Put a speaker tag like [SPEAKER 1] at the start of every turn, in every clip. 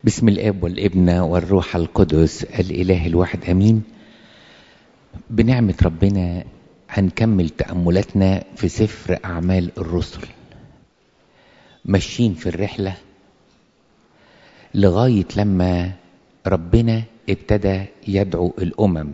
[SPEAKER 1] بسم الاب والابن والروح القدس الاله الواحد امين بنعمه ربنا هنكمل تاملاتنا في سفر اعمال الرسل ماشيين في الرحله لغايه لما ربنا ابتدى يدعو الامم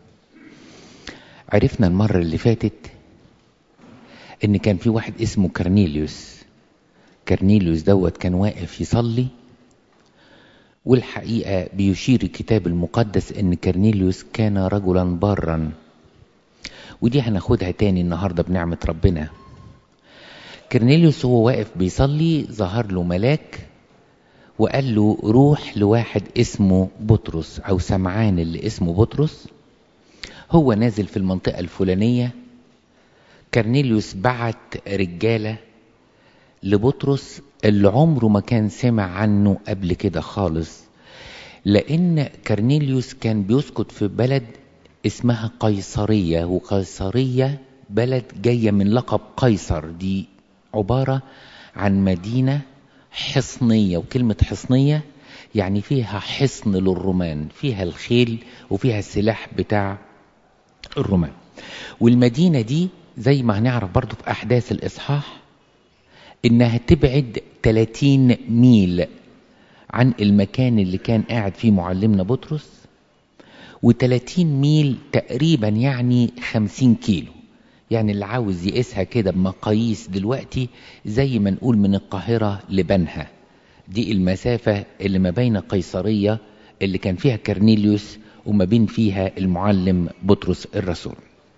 [SPEAKER 1] عرفنا المره اللي فاتت ان كان في واحد اسمه كرنيليوس كرنيليوس دوت كان واقف يصلي والحقيقة بيشير الكتاب المقدس ان كرنيليوس كان رجلا بارا ودي هناخدها تاني النهاردة بنعمة ربنا كرنيليوس هو واقف بيصلي ظهر له ملاك وقال له روح لواحد اسمه بطرس او سمعان اللي اسمه بطرس هو نازل في المنطقة الفلانية كرنيليوس بعت رجالة لبطرس اللي عمره ما كان سمع عنه قبل كده خالص لأن كرنيليوس كان بيسكت في بلد اسمها قيصرية وقيصرية بلد جاية من لقب قيصر دي عبارة عن مدينة حصنية وكلمة حصنية يعني فيها حصن للرومان فيها الخيل وفيها السلاح بتاع الرومان والمدينة دي زي ما هنعرف برضو في أحداث الإصحاح إنها تبعد 30 ميل عن المكان اللي كان قاعد فيه معلمنا بطرس و30 ميل تقريبا يعني 50 كيلو يعني اللي عاوز يقيسها كده بمقاييس دلوقتي زي ما نقول من القاهرة لبنها دي المسافة اللي ما بين قيصرية اللي كان فيها كرنيليوس وما بين فيها المعلم بطرس الرسول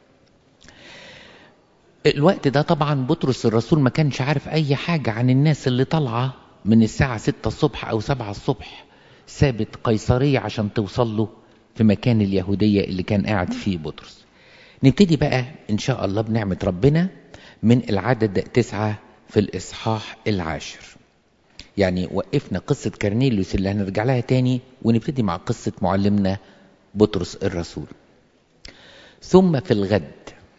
[SPEAKER 1] الوقت ده طبعا بطرس الرسول ما كانش عارف اي حاجة عن الناس اللي طالعة من الساعة ستة الصبح او سبعة الصبح سابت قيصرية عشان توصل له في مكان اليهودية اللي كان قاعد فيه بطرس نبتدي بقى ان شاء الله بنعمة ربنا من العدد تسعة في الاصحاح العاشر يعني وقفنا قصة كرنيليوس اللي هنرجع لها تاني ونبتدي مع قصة معلمنا بطرس الرسول ثم في الغد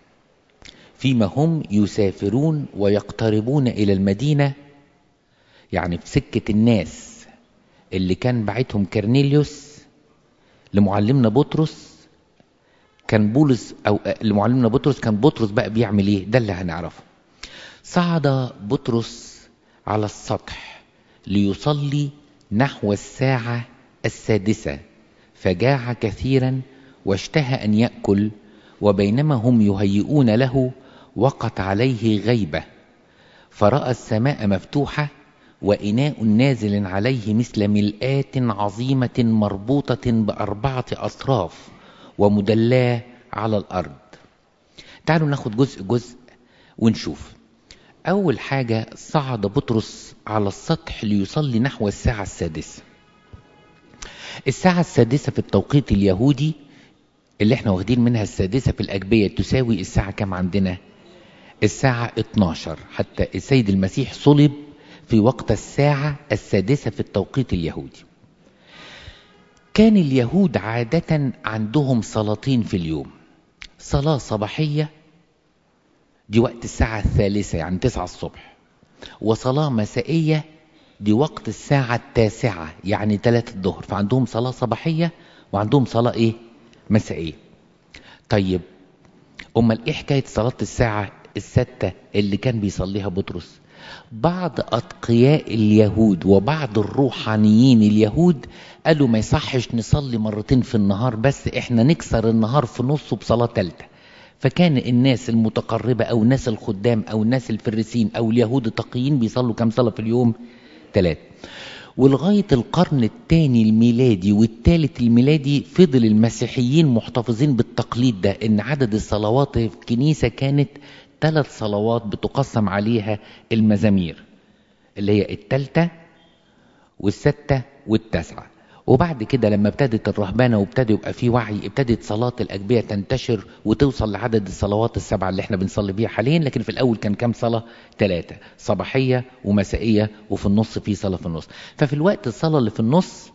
[SPEAKER 1] فيما هم يسافرون ويقتربون إلى المدينة يعني في سكة الناس اللي كان بعتهم كرنيليوس لمعلمنا بطرس كان بولس أو لمعلمنا بطرس كان بطرس بقى بيعمل إيه ده اللي هنعرفه صعد بطرس على السطح ليصلي نحو الساعة السادسة فجاع كثيرا واشتهى أن يأكل وبينما هم يهيئون له وقت عليه غيبة فرأى السماء مفتوحة وإناء نازل عليه مثل ملآت عظيمة مربوطة بأربعة أطراف ومدلاة على الأرض تعالوا ناخد جزء جزء ونشوف أول حاجة صعد بطرس على السطح ليصلي نحو الساعة السادسة الساعة السادسة في التوقيت اليهودي اللي احنا واخدين منها السادسة في الأجبية تساوي الساعة كام عندنا الساعة 12 حتى السيد المسيح صلب في وقت الساعة السادسة في التوقيت اليهودي كان اليهود عادة عندهم صلاتين في اليوم صلاة صباحية دي وقت الساعة الثالثة يعني 9 الصبح وصلاة مسائية دي وقت الساعة التاسعة يعني 3 الظهر فعندهم صلاة صباحية وعندهم صلاة ايه مسائية طيب امال ايه حكاية صلاة الساعة الستة اللي كان بيصليها بطرس بعض اتقياء اليهود وبعض الروحانيين اليهود قالوا ما يصحش نصلي مرتين في النهار بس احنا نكسر النهار في نصه بصلاة تالتة فكان الناس المتقربة او الناس الخدام او الناس الفريسين او اليهود التقيين بيصلوا كام صلاة في اليوم ثلاثة ولغاية القرن الثاني الميلادي والثالث الميلادي فضل المسيحيين محتفظين بالتقليد ده ان عدد الصلوات في الكنيسة كانت ثلاث صلوات بتقسم عليها المزامير اللي هي الثالثة والستة والتاسعة وبعد كده لما ابتدت الرهبانة وابتدى يبقى في وعي ابتدت صلاة الأجبية تنتشر وتوصل لعدد الصلوات السبعة اللي احنا بنصلي بيها حاليا لكن في الأول كان كام صلاة؟ ثلاثة صباحية ومسائية وفي النص في صلاة في النص ففي الوقت الصلاة اللي في النص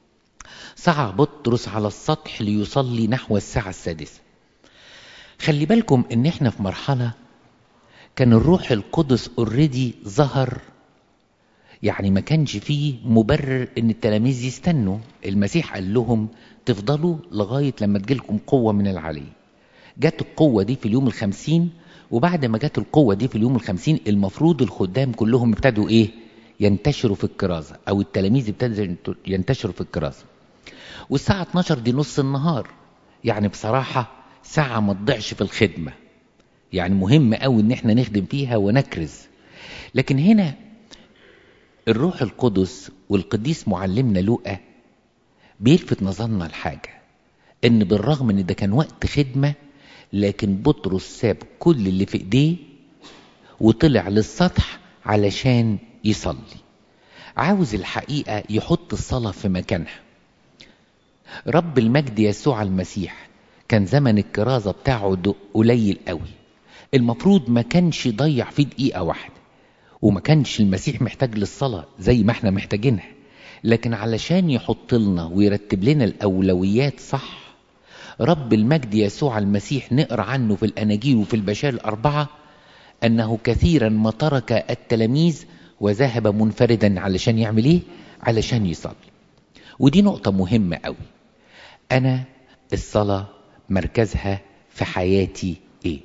[SPEAKER 1] سعى بطرس على السطح ليصلي نحو الساعة السادسة خلي بالكم ان احنا في مرحلة كان الروح القدس اوريدي ظهر يعني ما كانش فيه مبرر ان التلاميذ يستنوا المسيح قال لهم تفضلوا لغاية لما تجيلكم قوة من العلي جت القوة دي في اليوم الخمسين وبعد ما جت القوة دي في اليوم الخمسين المفروض الخدام كلهم ابتدوا ايه ينتشروا في الكرازة او التلاميذ ابتدوا ينتشروا في الكرازة والساعة 12 دي نص النهار يعني بصراحة ساعة ما تضيعش في الخدمة يعني مهم قوي ان احنا نخدم فيها ونكرز لكن هنا الروح القدس والقديس معلمنا لوقا بيلفت نظرنا لحاجة ان بالرغم ان ده كان وقت خدمة لكن بطرس ساب كل اللي في ايديه وطلع للسطح علشان يصلي عاوز الحقيقة يحط الصلاة في مكانها رب المجد يسوع المسيح كان زمن الكرازة بتاعه قليل قوي المفروض ما كانش يضيع فيه دقيقة واحدة وما كانش المسيح محتاج للصلاة زي ما احنا محتاجينها لكن علشان يحط لنا ويرتب لنا الأولويات صح رب المجد يسوع المسيح نقرأ عنه في الأناجيل وفي البشائر الأربعة أنه كثيرا ما ترك التلاميذ وذهب منفردا علشان يعمل ايه علشان يصلي ودي نقطة مهمة قوي أنا الصلاة مركزها في حياتي ايه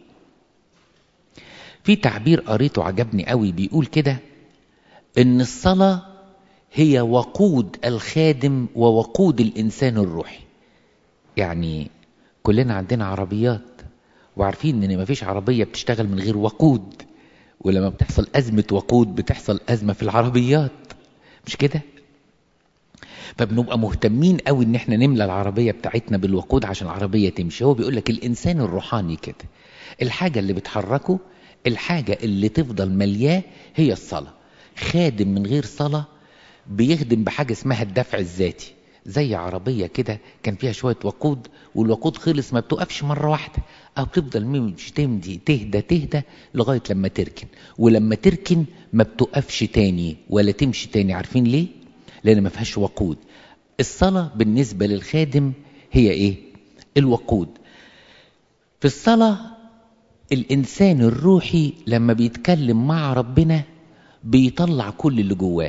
[SPEAKER 1] في تعبير قريته عجبني قوي بيقول كده ان الصلاة هي وقود الخادم ووقود الانسان الروحي يعني كلنا عندنا عربيات وعارفين ان مفيش عربية بتشتغل من غير وقود ولما بتحصل ازمة وقود بتحصل ازمة في العربيات مش كده فبنبقى مهتمين قوي ان احنا نملى العربية بتاعتنا بالوقود عشان العربية تمشي هو بيقول لك الانسان الروحاني كده الحاجة اللي بتحركه الحاجة اللي تفضل ملياه هي الصلاة خادم من غير صلاة بيخدم بحاجة اسمها الدفع الذاتي زي عربية كده كان فيها شوية وقود والوقود خلص ما بتوقفش مرة واحدة أو بتفضل مش تمدي تهدى تهدى لغاية لما تركن ولما تركن ما بتوقفش تاني ولا تمشي تاني عارفين ليه؟ لأن ما فيهاش وقود الصلاة بالنسبة للخادم هي إيه؟ الوقود في الصلاة الإنسان الروحي لما بيتكلم مع ربنا بيطلع كل اللي جواه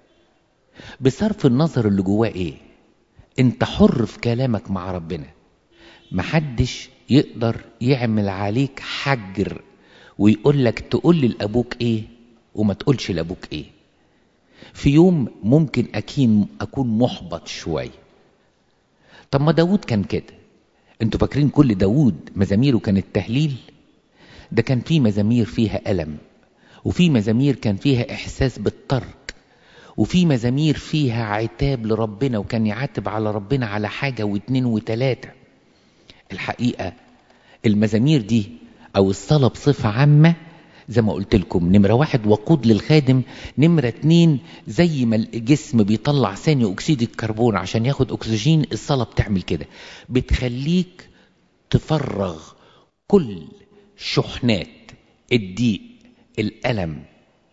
[SPEAKER 1] بصرف النظر اللي جواه ايه انت حر في كلامك مع ربنا محدش يقدر يعمل عليك حجر ويقول لك تقول لابوك ايه وما تقولش لابوك ايه في يوم ممكن اكين اكون محبط شويه طب ما داود كان كده انتوا فاكرين كل داود مزاميره كانت تهليل ده كان في مزامير فيها ألم وفي مزامير كان فيها إحساس بالترك وفي مزامير فيها عتاب لربنا وكان يعاتب على ربنا على حاجة واتنين وتلاتة الحقيقة المزامير دي أو الصلاة بصفة عامة زي ما قلت لكم نمرة واحد وقود للخادم نمرة اتنين زي ما الجسم بيطلع ثاني أكسيد الكربون عشان ياخد أكسجين الصلاة بتعمل كده بتخليك تفرغ كل شحنات الضيق الألم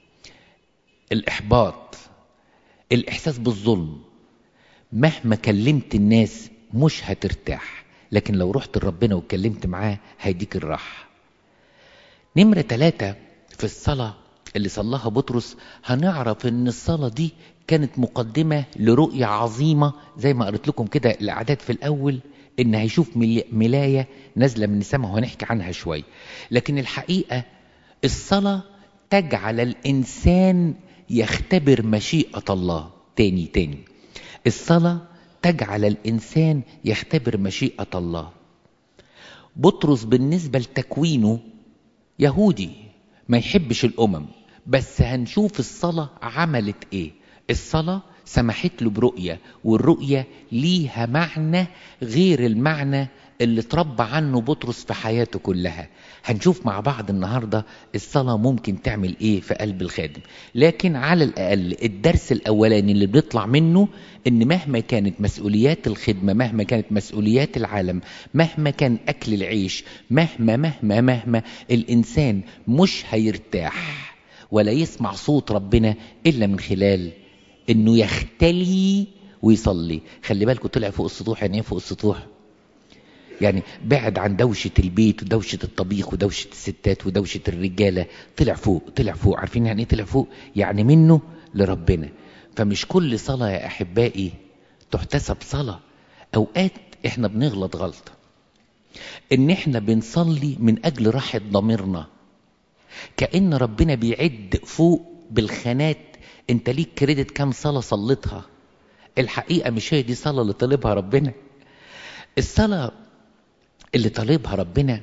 [SPEAKER 1] الإحباط الإحساس بالظلم مهما كلمت الناس مش هترتاح لكن لو رحت لربنا واتكلمت معاه هيديك الراحة نمرة ثلاثة في الصلاة اللي صلاها بطرس هنعرف ان الصلاة دي كانت مقدمة لرؤية عظيمة زي ما قريت لكم كده الأعداد في الأول ان هيشوف ملاية نازلة من السماء وهنحكي عنها شوية لكن الحقيقة الصلاة تجعل الإنسان يختبر مشيئة الله تاني تاني الصلاة تجعل الإنسان يختبر مشيئة الله بطرس بالنسبة لتكوينه يهودي ما يحبش الأمم بس هنشوف الصلاة عملت إيه الصلاة سمحت له برؤية والرؤية ليها معنى غير المعنى اللي تربى عنه بطرس في حياته كلها هنشوف مع بعض النهاردة الصلاة ممكن تعمل ايه في قلب الخادم لكن على الأقل الدرس الأولاني اللي بيطلع منه ان مهما كانت مسؤوليات الخدمة مهما كانت مسؤوليات العالم مهما كان أكل العيش مهما مهما مهما الإنسان مش هيرتاح ولا يسمع صوت ربنا إلا من خلال انه يختلي ويصلي خلي بالكم طلع فوق السطوح يعني ايه فوق السطوح يعني بعد عن دوشة البيت ودوشة الطبيخ ودوشة الستات ودوشة الرجالة طلع فوق طلع فوق عارفين يعني ايه طلع فوق يعني منه لربنا فمش كل صلاة يا أحبائي تحتسب صلاة أوقات إحنا بنغلط غلطة إن إحنا بنصلي من أجل راحة ضميرنا كأن ربنا بيعد فوق بالخانات أنت ليك كريدت كام صلاة صليتها الحقيقة مش هي دي صلاة اللي طالبها ربنا الصلاة اللي طالبها ربنا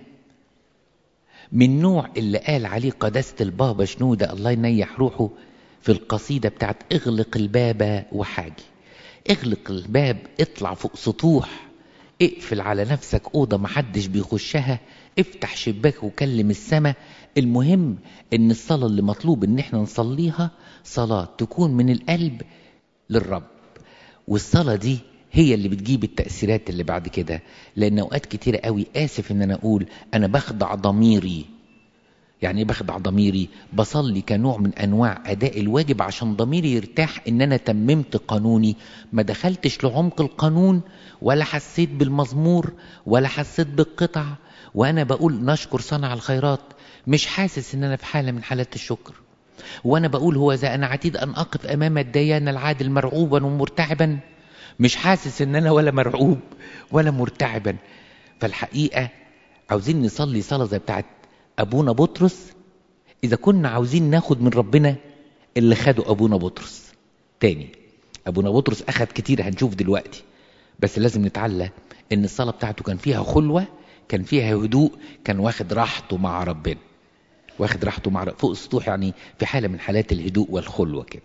[SPEAKER 1] من نوع اللي قال عليه قداسة البابا شنودة الله ينيح روحه في القصيدة بتاعت اغلق الباب وحاجي اغلق الباب اطلع فوق سطوح اقفل على نفسك أوضة محدش بيخشها افتح شباك وكلم السماء المهم ان الصلاة اللي مطلوب ان احنا نصليها صلاة تكون من القلب للرب والصلاة دي هي اللي بتجيب التأثيرات اللي بعد كده لأن أوقات كتيرة قوي آسف إن أنا أقول أنا بخضع ضميري يعني ايه بخضع ضميري بصلي كنوع من أنواع أداء الواجب عشان ضميري يرتاح إن أنا تممت قانوني ما دخلتش لعمق القانون ولا حسيت بالمزمور ولا حسيت بالقطع وأنا بقول نشكر صنع الخيرات مش حاسس إن أنا في حالة من حالات الشكر وأنا بقول هو إذا أنا عتيد أن أقف أمام الديان العادل مرعوبا ومرتعبا مش حاسس ان انا ولا مرعوب ولا مرتعبا فالحقيقة عاوزين نصلي صلاة زي بتاعت ابونا بطرس اذا كنا عاوزين ناخد من ربنا اللي خده ابونا بطرس تاني ابونا بطرس اخد كتير هنشوف دلوقتي بس لازم نتعلم ان الصلاة بتاعته كان فيها خلوة كان فيها هدوء كان واخد راحته مع ربنا واخد راحته مع فوق السطوح يعني في حالة من حالات الهدوء والخلوة كده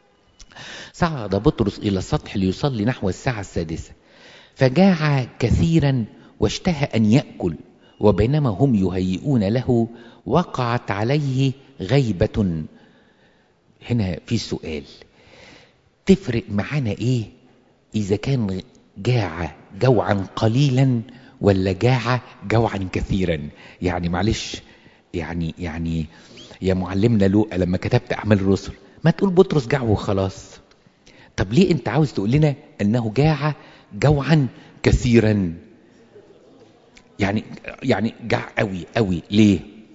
[SPEAKER 1] صعد بطرس إلى السطح ليصلي نحو الساعة السادسة فجاع كثيرا واشتهى أن يأكل وبينما هم يهيئون له وقعت عليه غيبة هنا في سؤال تفرق معانا ايه اذا كان جاع جوعا قليلا ولا جاع جوعا كثيرا يعني معلش يعني يعني يا معلمنا لوقا لما كتبت اعمال الرسل ما تقول بطرس جاع وخلاص طب ليه انت عاوز تقول لنا انه جاع جوعا كثيرا يعني يعني جاع قوي قوي ليه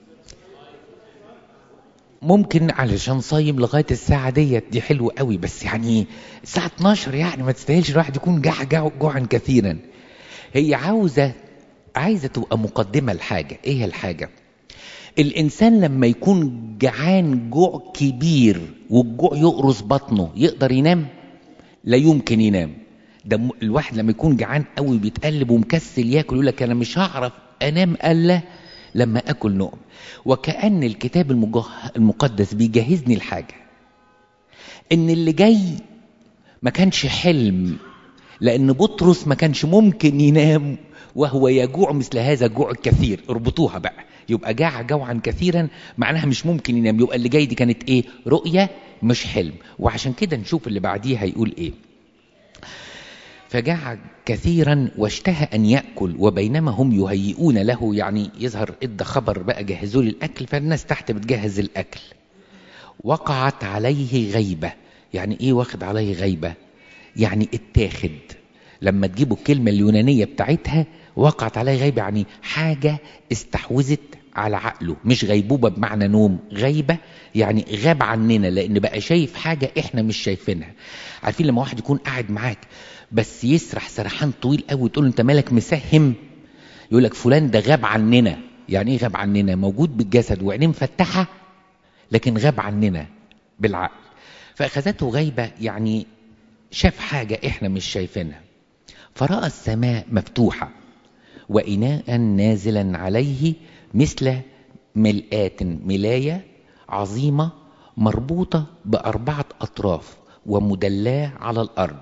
[SPEAKER 1] ممكن علشان صايم لغايه الساعه ديت دي حلوه قوي بس يعني الساعه 12 يعني ما تستاهلش الواحد يكون جاع جاع جوعا كثيرا هي عاوزه عايزه تبقى مقدمه لحاجه ايه الحاجه الانسان لما يكون جعان جوع كبير والجوع يقرص بطنه يقدر ينام لا يمكن ينام ده الواحد لما يكون جعان قوي بيتقلب ومكسل ياكل يقول لك انا مش هعرف انام الا لما اكل نوم وكأن الكتاب المقدس بيجهزني الحاجة ان اللي جاي ما كانش حلم لان بطرس ما كانش ممكن ينام وهو يجوع مثل هذا الجوع الكثير اربطوها بقى يبقى جاع جوعا كثيرا معناها مش ممكن ينام يبقى اللي جاي دي كانت ايه رؤية مش حلم وعشان كده نشوف اللي بعديه هيقول ايه فجاع كثيرا واشتهى ان ياكل وبينما هم يهيئون له يعني يظهر ادى خبر بقى جهزوا لي الاكل فالناس تحت بتجهز الاكل وقعت عليه غيبه يعني ايه واخد عليه غيبه يعني اتاخد لما تجيبوا الكلمه اليونانيه بتاعتها وقعت عليه غيبه يعني حاجه استحوذت على عقله مش غيبوبه بمعنى نوم غيبه يعني غاب عننا لان بقى شايف حاجه احنا مش شايفينها عارفين لما واحد يكون قاعد معاك بس يسرح سرحان طويل قوي تقول له انت مالك مسهم يقول لك فلان ده غاب عننا يعني ايه غاب عننا موجود بالجسد وعينيه مفتحه لكن غاب عننا بالعقل فاخذته غيبه يعني شاف حاجه احنا مش شايفينها فراى السماء مفتوحه واناء نازلا عليه مثل ملآت ملايه عظيمه مربوطه باربعه اطراف ومدلاه على الارض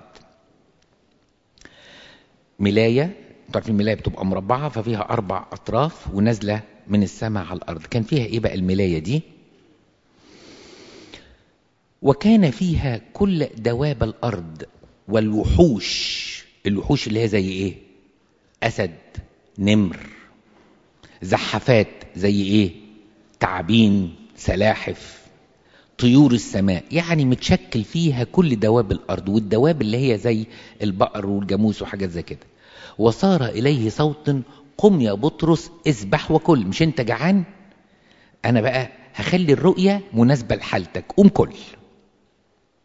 [SPEAKER 1] ملاية تعرفين الملاية بتبقى مربعة ففيها أربع أطراف ونازلة من السماء على الأرض كان فيها إيه بقى الملاية دي وكان فيها كل دواب الأرض والوحوش الوحوش اللي هي زي إيه أسد نمر زحفات زي إيه تعابين سلاحف طيور السماء يعني متشكل فيها كل دواب الأرض والدواب اللي هي زي البقر والجاموس وحاجات زي كده وصار إليه صوت قم يا بطرس اذبح وكل مش انت جعان انا بقى هخلي الرؤية مناسبة لحالتك قوم كل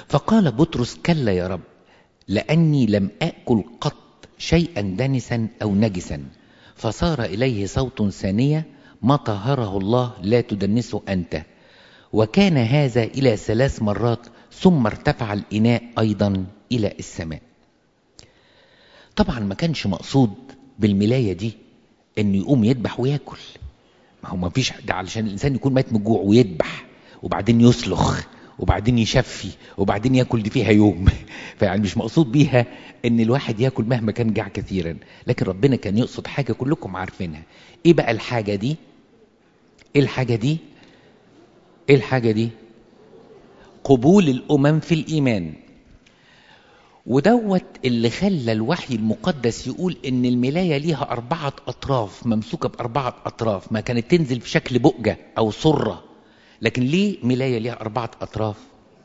[SPEAKER 1] فقال بطرس كلا يا رب لأني لم آكل قط شيئا دنسا أو نجسا فصار إليه صوت ثانية ما طهره الله لا تدنسه أنت وكان هذا إلى ثلاث مرات ثم ارتفع الإناء أيضا إلى السماء طبعا ما كانش مقصود بالملاية دي انه يقوم يذبح وياكل ما هو ما فيش ده علشان الانسان يكون مات من الجوع ويذبح وبعدين يسلخ وبعدين يشفي وبعدين ياكل دي فيها يوم فيعني مش مقصود بيها ان الواحد ياكل مهما كان جاع كثيرا لكن ربنا كان يقصد حاجة كلكم عارفينها ايه بقى الحاجة دي ايه الحاجة دي ايه الحاجة دي قبول الامم في الايمان ودوت اللي خلى الوحي المقدس يقول ان الملاية ليها اربعة اطراف ممسوكة باربعة اطراف ما كانت تنزل في شكل بؤجة او صرة لكن ليه ملاية ليها اربعة اطراف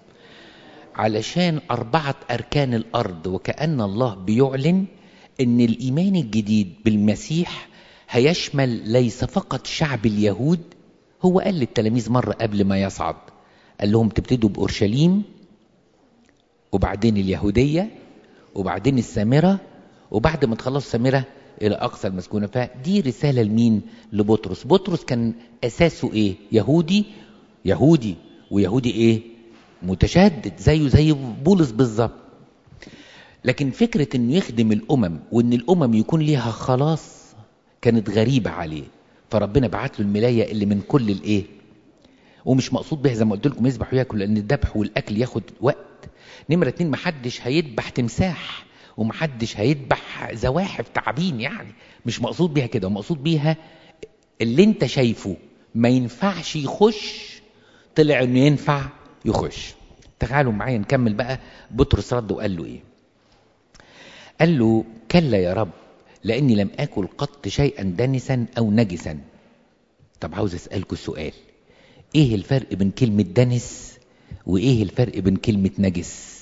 [SPEAKER 1] علشان اربعة اركان الارض وكأن الله بيعلن ان الايمان الجديد بالمسيح هيشمل ليس فقط شعب اليهود هو قال للتلاميذ مرة قبل ما يصعد قال لهم تبتدوا بأورشليم وبعدين اليهودية وبعدين السامرة وبعد ما تخلصوا السامرة إلى أقصى المسكونة فدي رسالة لمين لبطرس بطرس كان أساسه إيه يهودي يهودي ويهودي إيه متشدد زيه زي بولس بالظبط لكن فكرة إنه يخدم الأمم وإن الأمم يكون ليها خلاص كانت غريبة عليه فربنا بعت له الملاية اللي من كل الإيه ومش مقصود بها زي ما قلت لكم يذبح وياكل لأن الذبح والأكل ياخد وقت نمرة اتنين محدش هيذبح تمساح ومحدش هيذبح زواحف تعابين يعني مش مقصود بيها كده مقصود بيها اللي انت شايفه ما ينفعش يخش طلع انه ينفع يخش تعالوا معايا نكمل بقى بطرس رد وقال له ايه قال له كلا يا رب لاني لم اكل قط شيئا دنسا او نجسا طب عاوز اسالكوا سؤال ايه الفرق بين كلمه دنس وايه الفرق بين كلمة نجس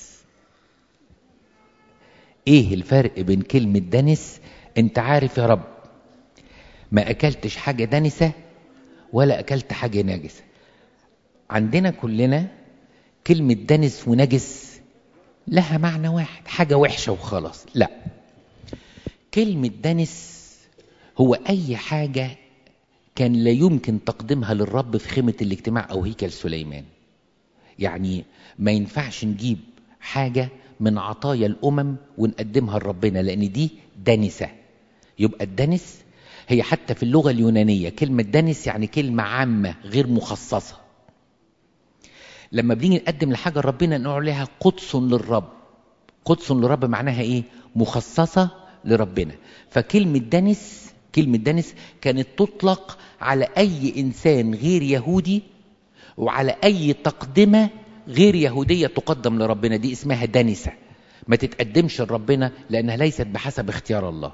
[SPEAKER 1] ايه الفرق بين كلمة دنس انت عارف يا رب ما اكلتش حاجة دنسة ولا اكلت حاجة نجسة عندنا كلنا كلمة دنس ونجس لها معنى واحد حاجة وحشة وخلاص لا كلمة دنس هو اي حاجة كان لا يمكن تقديمها للرب في خيمة الاجتماع او هيكل سليمان يعني ما ينفعش نجيب حاجة من عطايا الأمم ونقدمها لربنا لأن دي دنسة يبقى الدنس هي حتى في اللغة اليونانية كلمة دنس يعني كلمة عامة غير مخصصة لما بنيجي نقدم لحاجة لربنا نقول عليها قدس للرب قدس للرب معناها ايه مخصصة لربنا فكلمة دنس كلمة دنس كانت تطلق على أي إنسان غير يهودي وعلى أي تقدمة غير يهودية تقدم لربنا دي اسمها دنسة ما تتقدمش لربنا لأنها ليست بحسب اختيار الله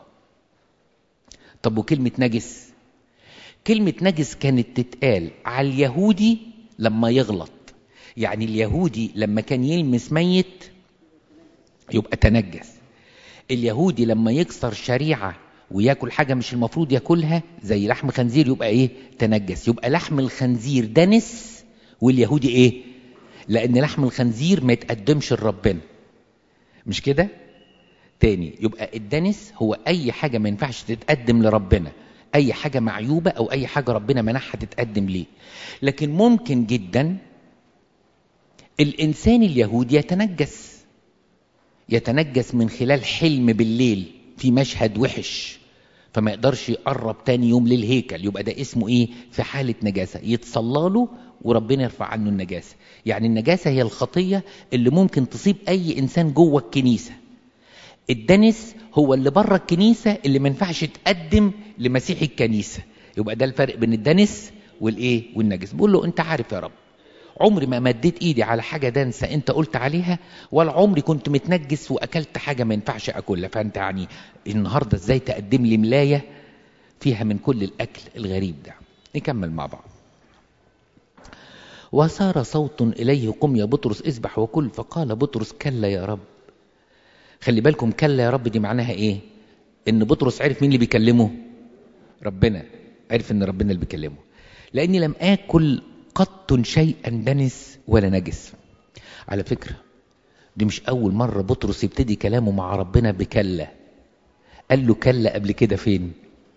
[SPEAKER 1] طب وكلمة نجس كلمة نجس كانت تتقال على اليهودي لما يغلط يعني اليهودي لما كان يلمس ميت يبقى تنجس اليهودي لما يكسر شريعة وياكل حاجة مش المفروض ياكلها زي لحم خنزير يبقى ايه تنجس يبقى لحم الخنزير دنس واليهودي ايه لان لحم الخنزير ما يتقدمش لربنا مش كده تاني يبقى الدنس هو اي حاجة ما ينفعش تتقدم لربنا اي حاجة معيوبة او اي حاجة ربنا منحها تتقدم ليه لكن ممكن جدا الانسان اليهودي يتنجس يتنجس من خلال حلم بالليل في مشهد وحش فما يقدرش يقرب تاني يوم للهيكل يبقى ده اسمه ايه في حالة نجاسة يتصلى له وربنا يرفع عنه النجاسة يعني النجاسة هي الخطية اللي ممكن تصيب اي انسان جوه الكنيسة الدنس هو اللي بره الكنيسة اللي ما ينفعش يتقدم لمسيح الكنيسة يبقى ده الفرق بين الدنس والايه والنجس بقول له انت عارف يا رب عمري ما مديت ايدي على حاجة دنسة انت قلت عليها ولا عمري كنت متنجس واكلت حاجة ما ينفعش اكلها فانت يعني النهاردة ازاي تقدم لي ملاية فيها من كل الاكل الغريب ده نكمل مع بعض وصار صوت اليه قم يا بطرس اذبح وكل فقال بطرس كلا يا رب خلي بالكم كلا يا رب دي معناها ايه ان بطرس عرف مين اللي بيكلمه ربنا عرف ان ربنا اللي بيكلمه لاني لم اكل قط شيئا دنس ولا نجس على فكرة دي مش أول مرة بطرس يبتدي كلامه مع ربنا بكلا قال له كلا قبل كده فين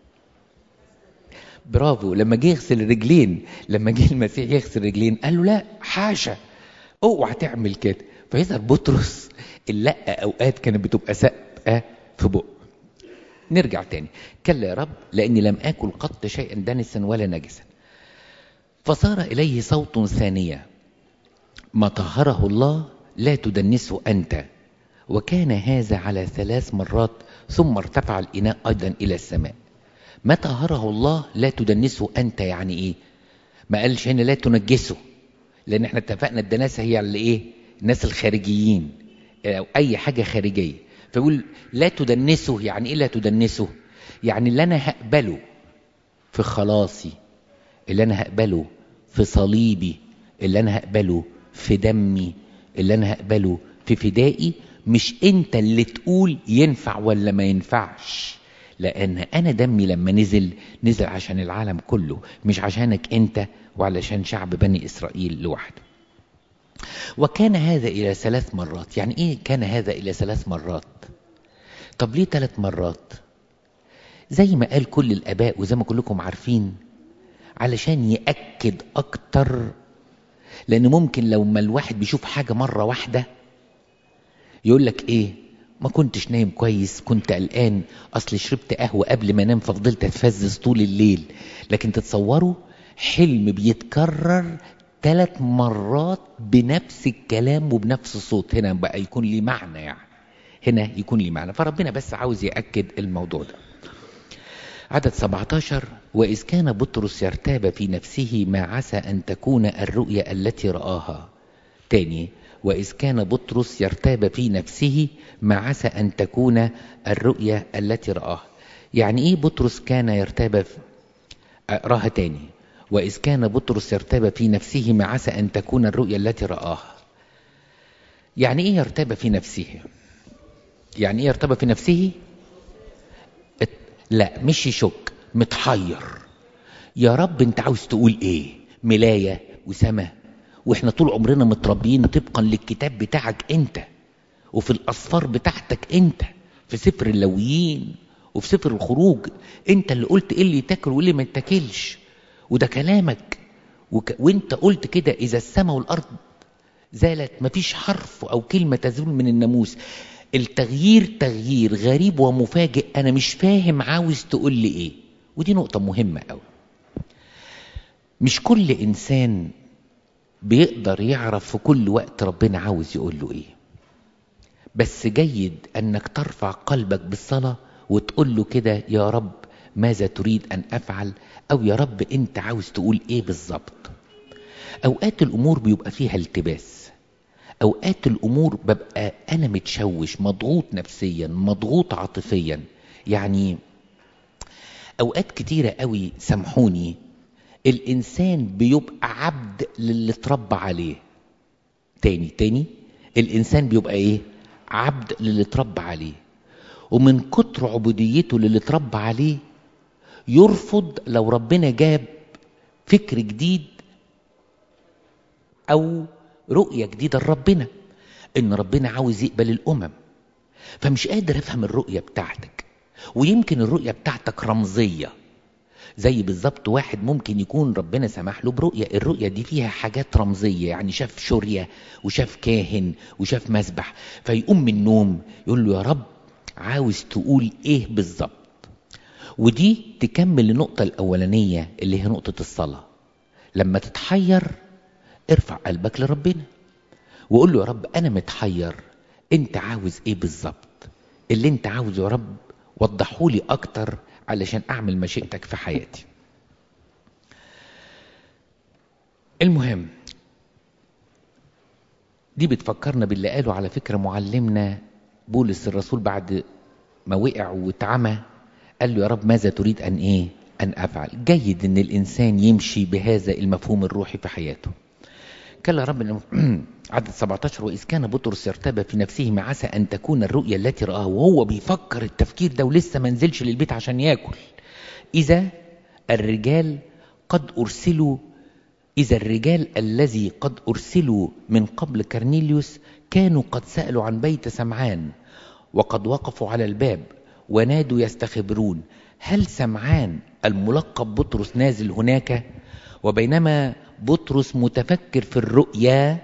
[SPEAKER 1] برافو لما جه يغسل الرجلين لما جه المسيح يغسل رجلين قال له لا حاشا اوعى تعمل كده فيظهر بطرس اللقة اوقات كانت بتبقى سقة في بق نرجع تاني كلا يا رب لاني لم اكل قط شيئا دنسا ولا نجسا فصار اليه صوت ثانيه ما طهره الله لا تدنسه انت وكان هذا على ثلاث مرات ثم ارتفع الاناء ايضا الى السماء ما طهره الله لا تدنسه انت يعني ايه ما قالش هنا لا تنجسه لان احنا اتفقنا الدناسه هي اللي ايه الناس الخارجيين او اي حاجه خارجيه فيقول لا تدنسه يعني ايه لا تدنسه يعني اللي انا هقبله في خلاصي اللي انا هقبله في صليبي اللي انا هقبله في دمي اللي انا هقبله في فدائي مش انت اللي تقول ينفع ولا ما ينفعش لان انا دمي لما نزل نزل عشان العالم كله مش عشانك انت وعلشان شعب بني اسرائيل لوحده وكان هذا الى ثلاث مرات يعني ايه كان هذا الى ثلاث مرات طب ليه ثلاث مرات زي ما قال كل الاباء وزي ما كلكم عارفين علشان ياكد اكتر لان ممكن لو ما الواحد بيشوف حاجه مره واحده يقول لك ايه ما كنتش نايم كويس كنت قلقان اصل شربت قهوه قبل ما انام ففضلت اتفزز طول الليل لكن تتصوروا حلم بيتكرر ثلاث مرات بنفس الكلام وبنفس الصوت هنا بقى يكون لي معنى يعني هنا يكون لي معنى فربنا بس عاوز يأكد الموضوع ده عدد 17 وإذ كان بطرس يرتاب في نفسه ما عسى أن تكون الرؤيا التي رآها تاني وإذ كان بطرس يرتاب في نفسه ما عسى أن تكون الرؤيا التي رآها يعني إيه بطرس كان يرتاب في... أقراها تاني وإذ كان بطرس يرتاب في نفسه ما عسى أن تكون الرؤيا التي رآها يعني إيه يرتاب في نفسه يعني إيه يرتاب في نفسه لا مش يشك متحير يا رب انت عاوز تقول ايه ملاية وسما واحنا طول عمرنا متربيين طبقا للكتاب بتاعك انت وفي الاصفار بتاعتك انت في سفر اللويين وفي سفر الخروج انت اللي قلت ايه اللي يتاكل وايه اللي ما يتاكلش وده كلامك وك... وانت قلت كده اذا السماء والارض زالت مفيش حرف او كلمة تزول من الناموس التغيير تغيير غريب ومفاجئ انا مش فاهم عاوز تقول لي ايه ودي نقطة مهمة قوي مش كل انسان بيقدر يعرف في كل وقت ربنا عاوز يقول له ايه بس جيد انك ترفع قلبك بالصلاة وتقول له كده يا رب ماذا تريد ان افعل او يا رب انت عاوز تقول ايه بالظبط اوقات الامور بيبقى فيها التباس اوقات الامور ببقى انا متشوش مضغوط نفسيا مضغوط عاطفيا يعني اوقات كتيرة قوي سامحوني الانسان بيبقى عبد للي اتربى عليه تاني تاني الانسان بيبقى ايه عبد للي اتربى عليه ومن كتر عبوديته للي اتربى عليه يرفض لو ربنا جاب فكر جديد او رؤية جديدة لربنا ان ربنا عاوز يقبل الامم فمش قادر افهم الرؤية بتاعتك ويمكن الرؤية بتاعتك رمزية زي بالظبط واحد ممكن يكون ربنا سمح له برؤية الرؤية دي فيها حاجات رمزية يعني شاف شورية وشاف كاهن وشاف مسبح فيقوم من النوم يقول له يا رب عاوز تقول ايه بالظبط ودي تكمل النقطة الأولانية اللي هي نقطة الصلاة لما تتحير ارفع قلبك لربنا وقول له يا رب أنا متحير أنت عاوز إيه بالظبط اللي أنت عاوزه يا رب وضحولي أكتر علشان أعمل مشيئتك في حياتي المهم دي بتفكرنا باللي قاله على فكرة معلمنا بولس الرسول بعد ما وقع واتعمى قال له يا رب ماذا تريد أن إيه أن أفعل جيد أن الإنسان يمشي بهذا المفهوم الروحي في حياته قال يا رب عدد 17 وإذ كان بطرس يرتاب في نفسه ما عسى أن تكون الرؤيا التي رآها وهو بيفكر التفكير ده ولسه ما نزلش للبيت عشان ياكل إذا الرجال قد أرسلوا إذا الرجال الذي قد أرسلوا من قبل كرنيليوس كانوا قد سألوا عن بيت سمعان وقد وقفوا على الباب ونادوا يستخبرون هل سمعان الملقب بطرس نازل هناك وبينما بطرس متفكر في الرؤيا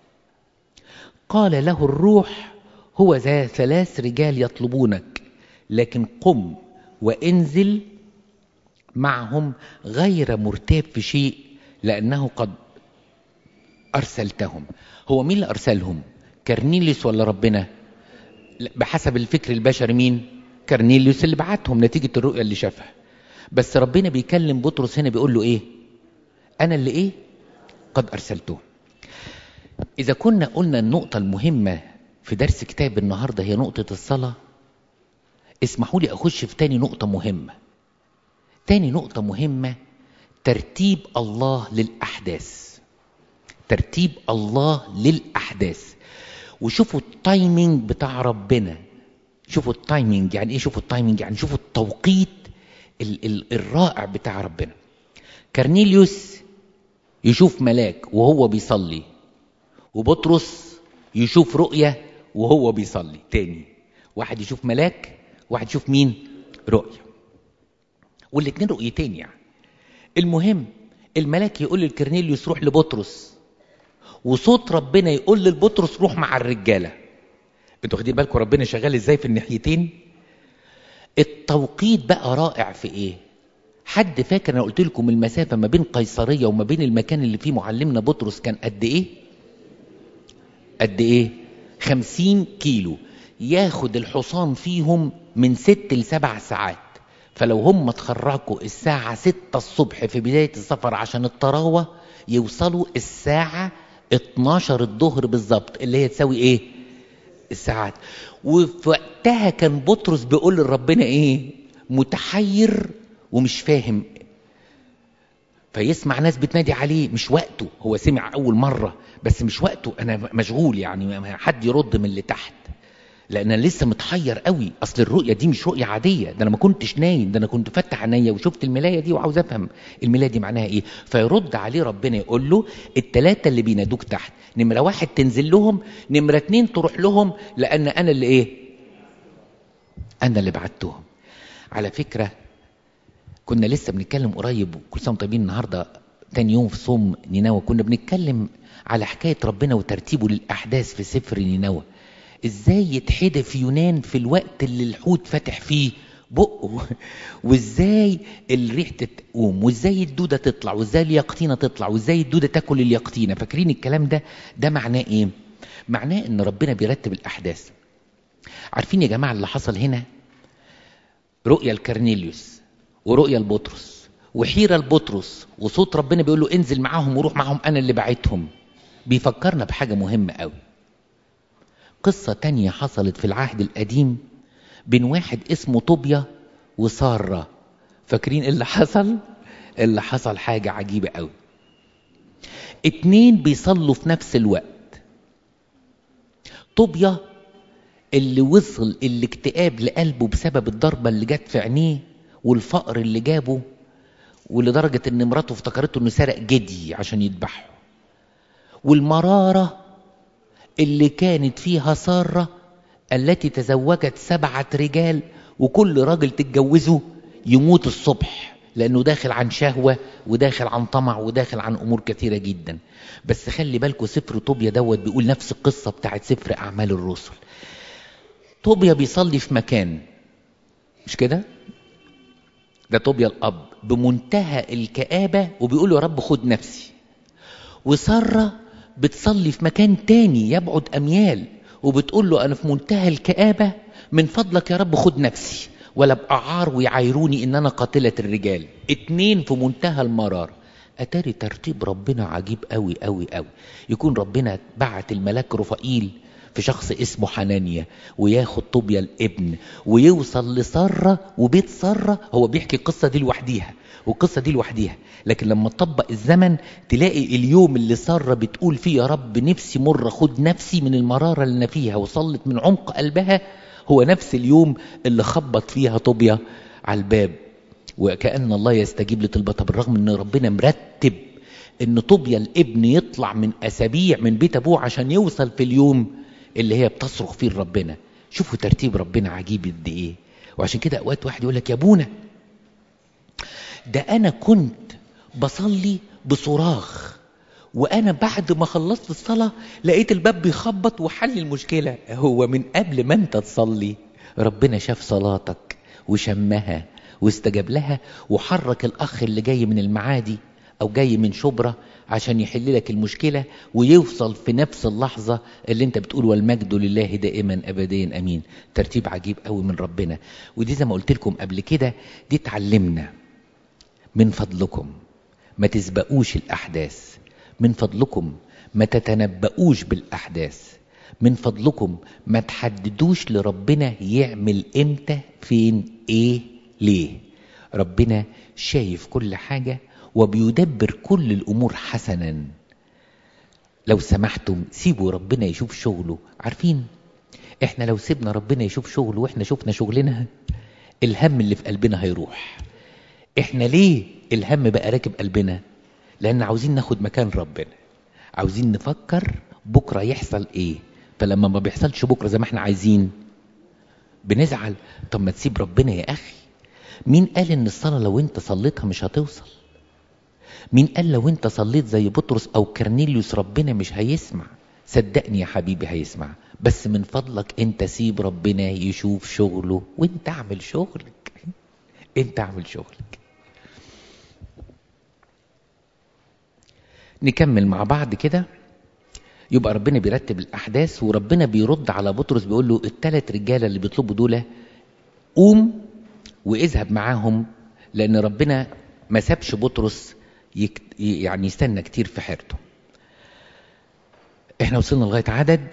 [SPEAKER 1] قال له الروح هو ذا ثلاث رجال يطلبونك لكن قم وانزل معهم غير مرتاب في شيء لأنه قد أرسلتهم هو مين اللي أرسلهم كرنيليوس ولا ربنا بحسب الفكر البشري مين كرنيليوس اللي بعتهم نتيجة الرؤية اللي شافها بس ربنا بيكلم بطرس هنا بيقول له ايه انا اللي ايه قد ارسلته اذا كنا قلنا النقطة المهمة في درس كتاب النهاردة هي نقطة الصلاة اسمحوا لي اخش في تاني نقطة مهمة تاني نقطة مهمة ترتيب الله للأحداث ترتيب الله للأحداث وشوفوا التايمينج بتاع ربنا شوفوا التايمينج يعني ايه شوفوا التايمينج يعني شوفوا التوقيت ال ال الرائع بتاع ربنا كرنيليوس يشوف ملاك وهو بيصلي وبطرس يشوف رؤية وهو بيصلي تاني واحد يشوف ملاك واحد يشوف مين رؤية والاتنين رؤيتين يعني المهم الملاك يقول لكرنيليوس روح لبطرس وصوت ربنا يقول للبطرس روح مع الرجاله انتوا واخدين بالكم ربنا شغال ازاي في الناحيتين التوقيت بقى رائع في ايه حد فاكر انا قلت لكم المسافه ما بين قيصريه وما بين المكان اللي فيه معلمنا بطرس كان قد ايه قد ايه خمسين كيلو ياخد الحصان فيهم من ست لسبع ساعات فلو هم اتخرجوا الساعة ستة الصبح في بداية السفر عشان الطراوة يوصلوا الساعة 12 الظهر بالظبط اللي هي تساوي ايه الساعات وفي وقتها كان بطرس بيقول لربنا ايه متحير ومش فاهم فيسمع ناس بتنادي عليه مش وقته هو سمع اول مرة بس مش وقته انا مشغول يعني حد يرد من اللي تحت لان انا لسه متحير قوي اصل الرؤيه دي مش رؤيه عاديه ده انا ما كنتش نايم ده انا كنت فاتح عينيا وشفت الملايه دي وعاوز افهم الملايه دي معناها ايه فيرد عليه ربنا يقول له الثلاثه اللي بينادوك تحت نمره واحد تنزل لهم نمره اتنين تروح لهم لان انا اللي ايه انا اللي بعتهم على فكره كنا لسه بنتكلم قريب كل سنه طيبين النهارده تاني يوم في صوم نينوى كنا بنتكلم على حكايه ربنا وترتيبه للاحداث في سفر نينوى ازاي يتحدف يونان في الوقت اللي الحوت فاتح فيه بقه وازاي الريح تقوم وازاي الدوده تطلع وازاي اليقطينه تطلع وازاي الدوده تاكل اليقطينه فاكرين الكلام ده ده معناه ايه معناه ان ربنا بيرتب الاحداث عارفين يا جماعه اللي حصل هنا رؤيا لكرنيليوس ورؤيا لبطرس وحيره لبطرس وصوت ربنا بيقول له انزل معاهم وروح معاهم انا اللي بعتهم بيفكرنا بحاجه مهمه قوي قصة تانية حصلت في العهد القديم بين واحد اسمه طوبيا وسارة فاكرين اللي حصل اللي حصل حاجة عجيبة قوي اتنين بيصلوا في نفس الوقت طوبيا اللي وصل الاكتئاب لقلبه بسبب الضربة اللي جت في عينيه والفقر اللي جابه ولدرجة ان مراته افتكرته انه سرق جدي عشان يذبحه والمرارة اللي كانت فيها سارة التي تزوجت سبعة رجال وكل راجل تتجوزه يموت الصبح لأنه داخل عن شهوة وداخل عن طمع وداخل عن أمور كثيرة جدا بس خلي بالكوا سفر طوبيا دوت بيقول نفس القصة بتاعت سفر أعمال الرسل طوبيا بيصلي في مكان مش كده ده طوبيا الأب بمنتهى الكآبة وبيقول يا رب خد نفسي وسارة بتصلي في مكان تاني يبعد أميال وبتقول له أنا في منتهى الكآبة من فضلك يا رب خد نفسي ولا ابقى عار ويعايروني إن أنا قاتلة الرجال اتنين في منتهى المرار أتاري ترتيب ربنا عجيب قوي قوي قوي يكون ربنا بعت الملاك رفائيل في شخص اسمه حنانيا وياخد طوبيا الابن ويوصل لسارة وبيت سارة هو بيحكي القصة دي لوحديها والقصة دي لوحديها لكن لما تطبق الزمن تلاقي اليوم اللي سارة بتقول فيه يا رب نفسي مرة خد نفسي من المرارة اللي أنا فيها وصلت من عمق قلبها هو نفس اليوم اللي خبط فيها طوبيا على الباب وكأن الله يستجيب لطلبتها بالرغم ان ربنا مرتب ان طوبيا الابن يطلع من اسابيع من بيت ابوه عشان يوصل في اليوم اللي هي بتصرخ فيه لربنا شوفوا ترتيب ربنا عجيب قد ايه وعشان كده اوقات واحد يقول لك يا ابونا ده انا كنت بصلي بصراخ وانا بعد ما خلصت الصلاه لقيت الباب بيخبط وحل المشكله هو من قبل ما انت تصلي ربنا شاف صلاتك وشمها واستجاب لها وحرك الاخ اللي جاي من المعادي او جاي من شبرا عشان يحل لك المشكله ويوصل في نفس اللحظه اللي انت بتقول والمجد لله دائما ابديا امين ترتيب عجيب قوي من ربنا ودي زي ما قلت لكم قبل كده دي اتعلمنا من فضلكم ما تسبقوش الاحداث من فضلكم ما تتنبؤوش بالاحداث من فضلكم ما تحددوش لربنا يعمل امتى فين ايه ليه ربنا شايف كل حاجه وبيدبر كل الامور حسنا لو سمحتم سيبوا ربنا يشوف شغله عارفين احنا لو سيبنا ربنا يشوف شغله واحنا شفنا شغلنا الهم اللي في قلبنا هيروح احنا ليه الهم بقى راكب قلبنا لان عاوزين ناخد مكان ربنا عاوزين نفكر بكره يحصل ايه فلما ما بيحصلش بكره زي ما احنا عايزين بنزعل طب ما تسيب ربنا يا اخي مين قال ان الصلاه لو انت صليتها مش هتوصل مين قال لو انت صليت زي بطرس او كرنيليوس ربنا مش هيسمع صدقني يا حبيبي هيسمع بس من فضلك انت سيب ربنا يشوف شغله وانت اعمل شغلك انت اعمل شغلك نكمل مع بعض كده يبقى ربنا بيرتب الاحداث وربنا بيرد على بطرس بيقول له الثلاث رجاله اللي بيطلبوا دول قوم واذهب معاهم لان ربنا ما سابش بطرس يك... يعني يستنى كتير في حيرته احنا وصلنا لغايه عدد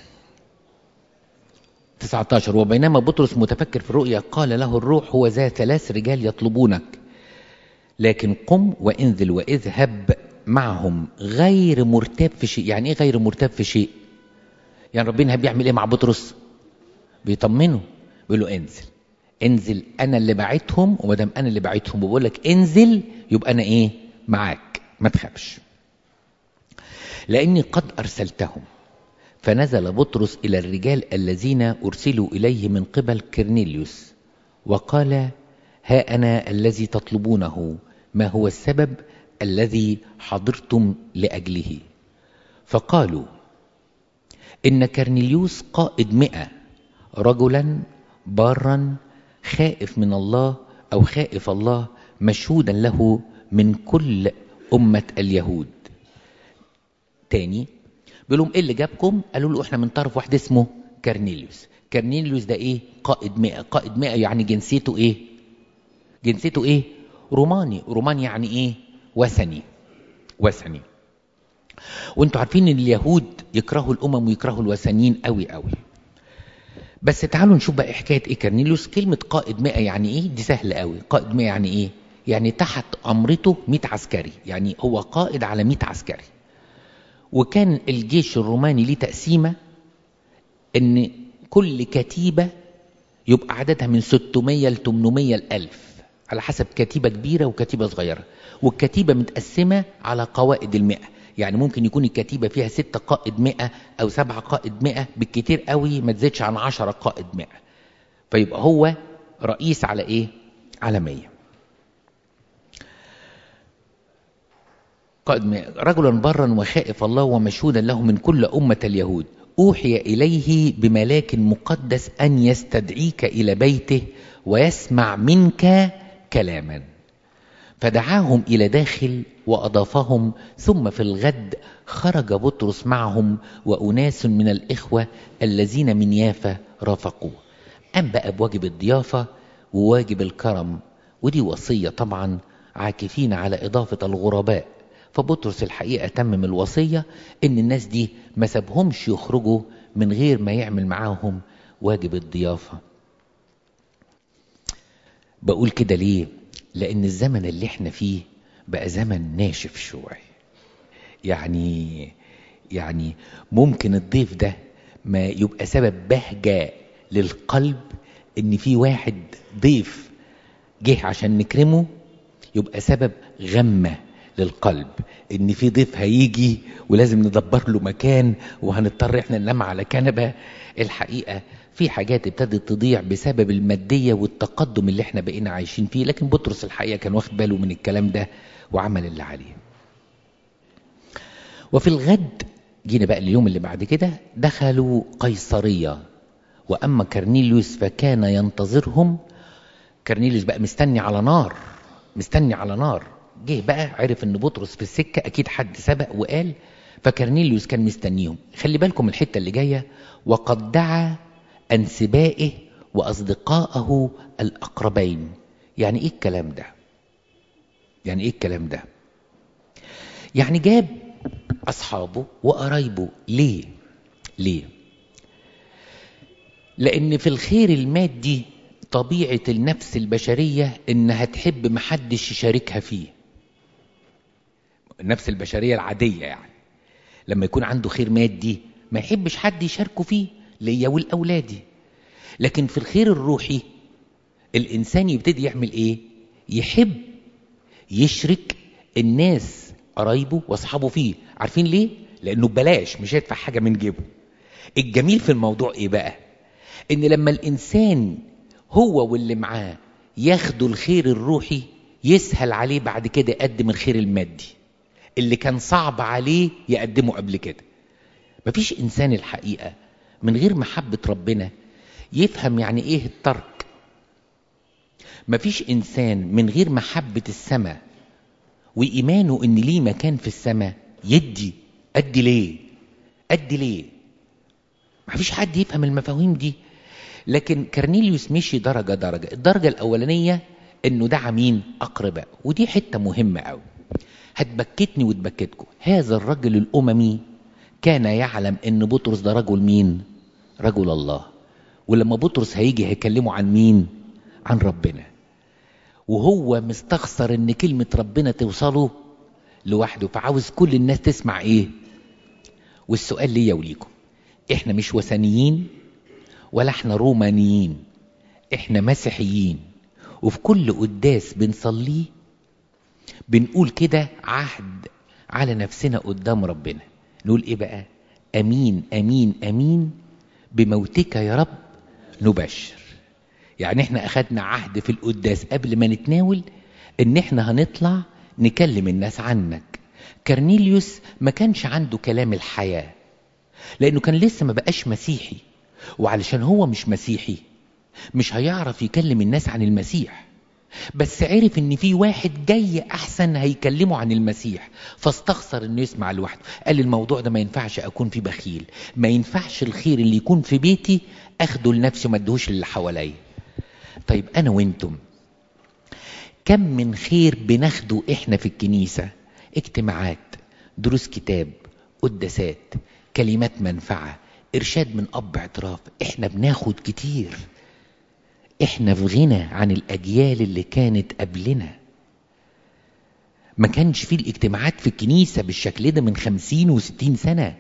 [SPEAKER 1] 19 وبينما بطرس متفكر في الرؤيا قال له الروح هو ذا ثلاث رجال يطلبونك لكن قم وانزل واذهب معهم غير مرتاب في شيء يعني ايه غير مرتاب في شيء يعني ربنا بيعمل ايه مع بطرس بيطمنه بيقول له انزل انزل انا اللي بعتهم وما دام انا اللي بعتهم وبقول لك انزل يبقى انا ايه معاك ما تخافش لاني قد ارسلتهم فنزل بطرس الى الرجال الذين ارسلوا اليه من قبل كرنيليوس وقال ها انا الذي تطلبونه ما هو السبب الذي حضرتم لاجله فقالوا ان كرنيليوس قائد مئة رجلا بارا خائف من الله او خائف الله مشهودا له من كل امه اليهود تاني بيقول لهم ايه اللي جابكم قالوا له احنا من طرف واحد اسمه كرنيليوس كرنيليوس ده ايه قائد مئة قائد مئة يعني جنسيته ايه جنسيته ايه روماني روماني يعني ايه وثني وثني وانتوا عارفين ان اليهود يكرهوا الامم ويكرهوا الوثنيين قوي قوي بس تعالوا نشوف بقى حكايه ايه كرنيليوس كلمه قائد مئة يعني ايه دي سهله قوي قائد مئة يعني ايه يعني تحت امرته 100 عسكري يعني هو قائد على 100 عسكري وكان الجيش الروماني ليه تقسيمه ان كل كتيبه يبقى عددها من 600 ل 800 ل 1000 على حسب كتيبه كبيره وكتيبه صغيره والكتيبه متقسمه على قوائد المئة يعني ممكن يكون الكتيبة فيها ستة قائد مئة أو سبعة قائد مئة بالكتير قوي ما تزيدش عن عشرة قائد مئة فيبقى هو رئيس على إيه؟ على مية قائد مئة رجلا برا وخائف الله ومشهودا له من كل أمة اليهود أوحي إليه بملاك مقدس أن يستدعيك إلى بيته ويسمع منك كلاما فدعاهم إلى داخل وأضافهم ثم في الغد خرج بطرس معهم وأناس من الإخوة الذين من يافا رافقوه قام بقى بواجب الضيافة وواجب الكرم ودي وصية طبعا عاكفين على إضافة الغرباء فبطرس الحقيقة تمم الوصية إن الناس دي ما سابهمش يخرجوا من غير ما يعمل معاهم واجب الضيافة بقول كده ليه لأن الزمن اللي احنا فيه بقى زمن ناشف شوية يعني يعني ممكن الضيف ده ما يبقى سبب بهجة للقلب ان في واحد ضيف جه عشان نكرمه يبقى سبب غمة للقلب ان في ضيف هيجي ولازم ندبر له مكان وهنضطر احنا ننام على كنبه الحقيقه في حاجات ابتدت تضيع بسبب الماديه والتقدم اللي احنا بقينا عايشين فيه لكن بطرس الحقيقه كان واخد باله من الكلام ده وعمل اللي عليه وفي الغد جينا بقى اليوم اللي بعد كده دخلوا قيصريه واما كرنيليوس فكان ينتظرهم كرنيليوس بقى مستني على نار مستني على نار جه بقى عرف ان بطرس في السكه اكيد حد سبق وقال فكرنيليوس كان مستنيهم خلي بالكم الحته اللي جايه وقد دعا انسبائه واصدقائه الاقربين يعني ايه الكلام ده يعني ايه الكلام ده يعني جاب اصحابه وقرايبه ليه ليه لان في الخير المادي طبيعه النفس البشريه انها تحب محدش يشاركها فيه النفس البشريه العاديه يعني لما يكون عنده خير مادي ما يحبش حد يشاركه فيه ليا ولاولادي لكن في الخير الروحي الانسان يبتدي يعمل ايه يحب يشرك الناس قرايبه واصحابه فيه عارفين ليه لانه ببلاش مش هيدفع حاجه من جيبه الجميل في الموضوع ايه بقى ان لما الانسان هو واللي معاه ياخدوا الخير الروحي يسهل عليه بعد كده يقدم الخير المادي اللي كان صعب عليه يقدمه قبل كده مفيش انسان الحقيقه من غير محبه ربنا يفهم يعني ايه الترك مفيش انسان من غير محبه السماء وايمانه ان ليه مكان في السماء يدي ادي ليه ادي ليه مفيش حد يفهم المفاهيم دي لكن كرنيليوس مشي درجه درجه الدرجه الاولانيه انه دعا مين اقرباء ودي حته مهمه قوي هتبكتني وتبكتكم هذا الرجل الاممي كان يعلم ان بطرس ده رجل مين رجل الله ولما بطرس هيجي هيكلمه عن مين عن ربنا وهو مستخسر ان كلمة ربنا توصله لوحده فعاوز كل الناس تسمع ايه والسؤال ليا وليكم احنا مش وثنيين ولا احنا رومانيين احنا مسيحيين وفي كل قداس بنصليه بنقول كده عهد على نفسنا قدام ربنا نقول ايه بقى امين امين امين بموتك يا رب نبشر يعني احنا اخدنا عهد في القداس قبل ما نتناول ان احنا هنطلع نكلم الناس عنك كرنيليوس ما كانش عنده كلام الحياة لانه كان لسه ما بقاش مسيحي وعلشان هو مش مسيحي مش هيعرف يكلم الناس عن المسيح بس عرف ان في واحد جاي احسن هيكلمه عن المسيح فاستخسر انه يسمع لوحده قال الموضوع ده ما ينفعش اكون فيه بخيل ما ينفعش الخير اللي يكون في بيتي اخده لنفسي وما ادهوش للي حواليا طيب انا وانتم كم من خير بناخده احنا في الكنيسه اجتماعات دروس كتاب قداسات كلمات منفعه ارشاد من اب اعتراف احنا بناخد كتير احنا في غنى عن الاجيال اللي كانت قبلنا ما كانش فيه الاجتماعات في الكنيسة بالشكل ده من خمسين وستين سنة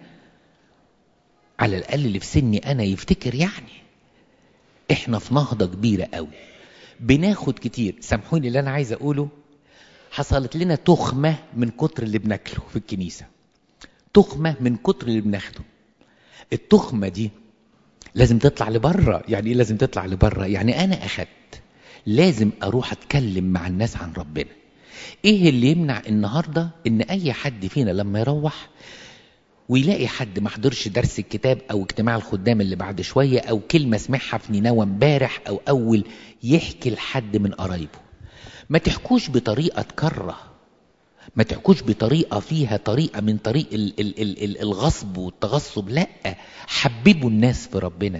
[SPEAKER 1] على الأقل اللي في سني أنا يفتكر يعني احنا في نهضة كبيرة قوي بناخد كتير سامحوني اللي أنا عايز أقوله حصلت لنا تخمة من كتر اللي بناكله في الكنيسة تخمة من كتر اللي بناخده التخمة دي لازم تطلع لبره يعني ايه لازم تطلع لبره يعني انا اخدت لازم اروح اتكلم مع الناس عن ربنا ايه اللي يمنع النهارده ان اي حد فينا لما يروح ويلاقي حد ما حضرش درس الكتاب او اجتماع الخدام اللي بعد شويه او كلمه سمعها في نينوى امبارح او اول يحكي لحد من قرايبه ما تحكوش بطريقه تكره ما تحكوش بطريقة فيها طريقة من طريق ال ال ال ال الغصب والتغصب لا حببوا الناس في ربنا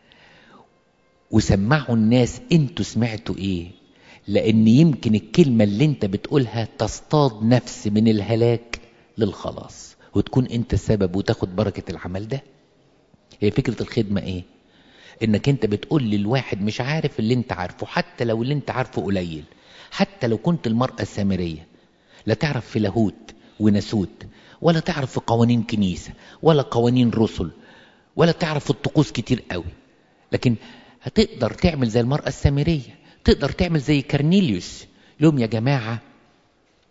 [SPEAKER 1] وسمعوا الناس انتوا سمعتوا ايه لان يمكن الكلمة اللي انت بتقولها تصطاد نفس من الهلاك للخلاص وتكون انت السبب وتاخد بركة العمل ده هي فكرة الخدمة ايه انك انت بتقول للواحد مش عارف اللي انت عارفه حتى لو اللي انت عارفه قليل حتى لو كنت المرأة السامرية لا تعرف في لاهوت وناسوت ولا تعرف في قوانين كنيسة ولا قوانين رسل ولا تعرف في الطقوس كتير قوي لكن هتقدر تعمل زي المرأة السامرية تقدر تعمل زي كرنيليوس لهم يا جماعة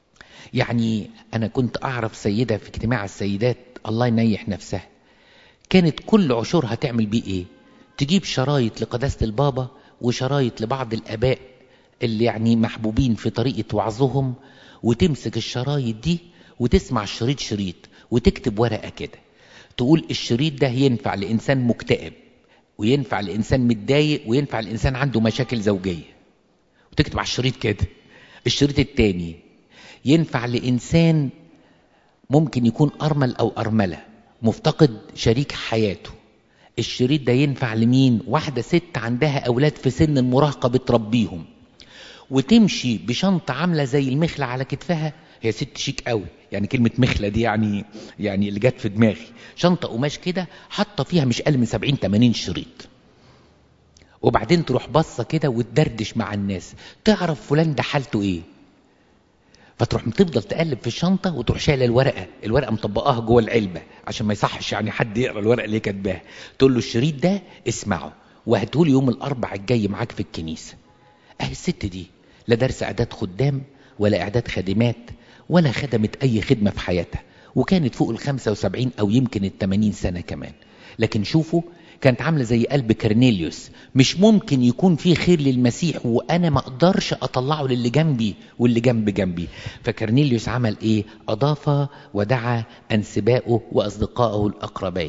[SPEAKER 1] يعني أنا كنت أعرف سيدة في اجتماع السيدات الله ينيح نفسها كانت كل عشورها تعمل بيه إيه تجيب شرايط لقداسة البابا وشرايط لبعض الآباء اللي يعني محبوبين في طريقة وعظهم وتمسك الشرايط دي وتسمع الشريط شريط وتكتب ورقة كده تقول الشريط ده ينفع لإنسان مكتئب وينفع لإنسان متضايق وينفع لإنسان عنده مشاكل زوجية وتكتب على الشريط كده الشريط التاني ينفع لإنسان ممكن يكون أرمل أو أرملة مفتقد شريك حياته الشريط ده ينفع لمين واحدة ست عندها أولاد في سن المراهقة بتربيهم وتمشي بشنطة عاملة زي المخلة على كتفها هي ست شيك قوي يعني كلمة مخلة دي يعني يعني اللي جت في دماغي شنطة قماش كده حاطة فيها مش أقل من 70 80 شريط وبعدين تروح بصة كده وتدردش مع الناس تعرف فلان ده حالته ايه فتروح تفضل تقلب في الشنطة وتروح شايلة الورقة الورقة مطبقاها جوه العلبة عشان ما يصحش يعني حد يقرا الورقة اللي كاتباها تقول له الشريط ده اسمعه وهاتهولي يوم الأربع الجاي معاك في الكنيسة أهي الست دي لا درس إعداد خدام ولا إعداد خادمات ولا خدمت أي خدمة في حياتها وكانت فوق ال 75 أو يمكن ال 80 سنة كمان لكن شوفوا كانت عاملة زي قلب كرنيليوس مش ممكن يكون في خير للمسيح وأنا ما أقدرش أطلعه للي جنبي واللي جنب جنبي فكرنيليوس عمل إيه أضاف ودعا أنسبائه وأصدقائه الأقربين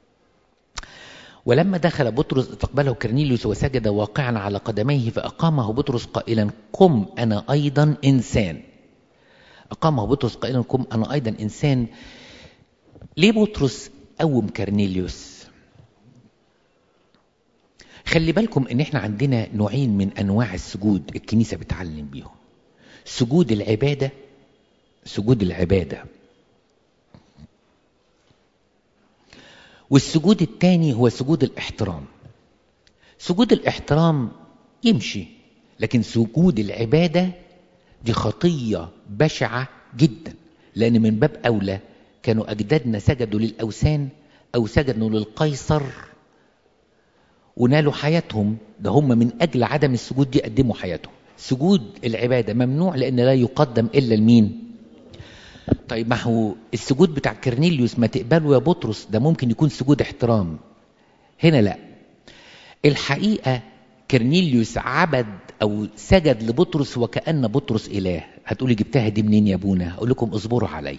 [SPEAKER 1] ولما دخل بطرس استقبله كرنيليوس وسجد واقعا على قدميه فأقامه بطرس قائلا قم أنا أيضا إنسان أقامه بطرس قائلا قم أنا أيضا إنسان ليه بطرس قوم كرنيليوس خلي بالكم ان احنا عندنا نوعين من انواع السجود الكنيسة بتعلم بيهم سجود العبادة سجود العبادة والسجود الثاني هو سجود الاحترام سجود الاحترام يمشي لكن سجود العبادة دي خطية بشعة جدا لأن من باب أولى كانوا أجدادنا سجدوا للأوثان أو سجدوا للقيصر ونالوا حياتهم ده هم من أجل عدم السجود دي قدموا حياتهم سجود العبادة ممنوع لأن لا يقدم إلا لمين طيب ما هو السجود بتاع كرنيليوس ما تقبله يا بطرس ده ممكن يكون سجود احترام هنا لا الحقيقة كرنيليوس عبد أو سجد لبطرس وكأن بطرس إله هتقولي جبتها دي منين يا ابونا أقول لكم اصبروا عليا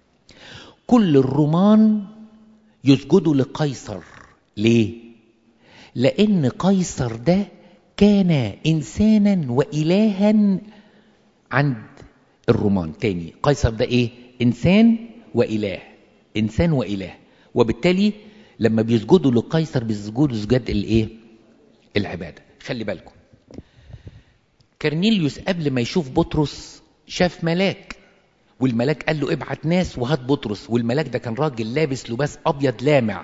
[SPEAKER 1] كل الرومان يسجدوا لقيصر ليه لأن قيصر ده كان إنسانا وإلها عند الرومان تاني قيصر ده إيه إنسان وإله إنسان وإله وبالتالي لما بيسجدوا لقيصر بيسجدوا سجاد الإيه العبادة خلي بالكم كرنيليوس قبل ما يشوف بطرس شاف ملاك والملاك قال له ابعت ناس وهات بطرس والملاك ده كان راجل لابس لباس أبيض لامع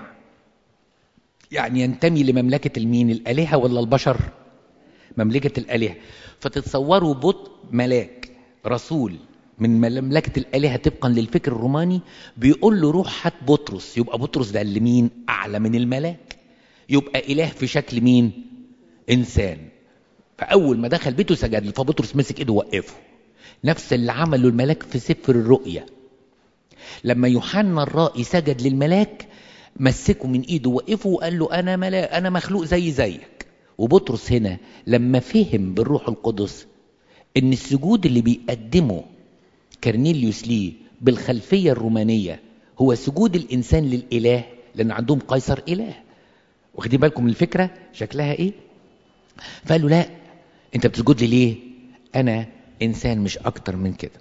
[SPEAKER 1] يعني ينتمي لمملكة المين الآلهة ولا البشر مملكة الآلهة فتتصوروا بط ملاك رسول من مملكة الآلهة طبقا للفكر الروماني بيقول له روح هات بطرس يبقى بطرس ده اللي مين أعلى من الملاك يبقى إله في شكل مين إنسان فأول ما دخل بيته سجد له فبطرس مسك إيده وقفه نفس اللي عمله الملاك في سفر الرؤيا لما يوحنا الرائي سجد للملاك مسكه من ايده وقفه وقال له انا ملا انا مخلوق زي زيك وبطرس هنا لما فهم بالروح القدس ان السجود اللي بيقدمه كرنيليوس ليه بالخلفيه الرومانيه هو سجود الانسان للاله لان عندهم قيصر اله واخدين بالكم من الفكره شكلها ايه فقال له لا انت بتسجد لي ليه انا انسان مش اكتر من كده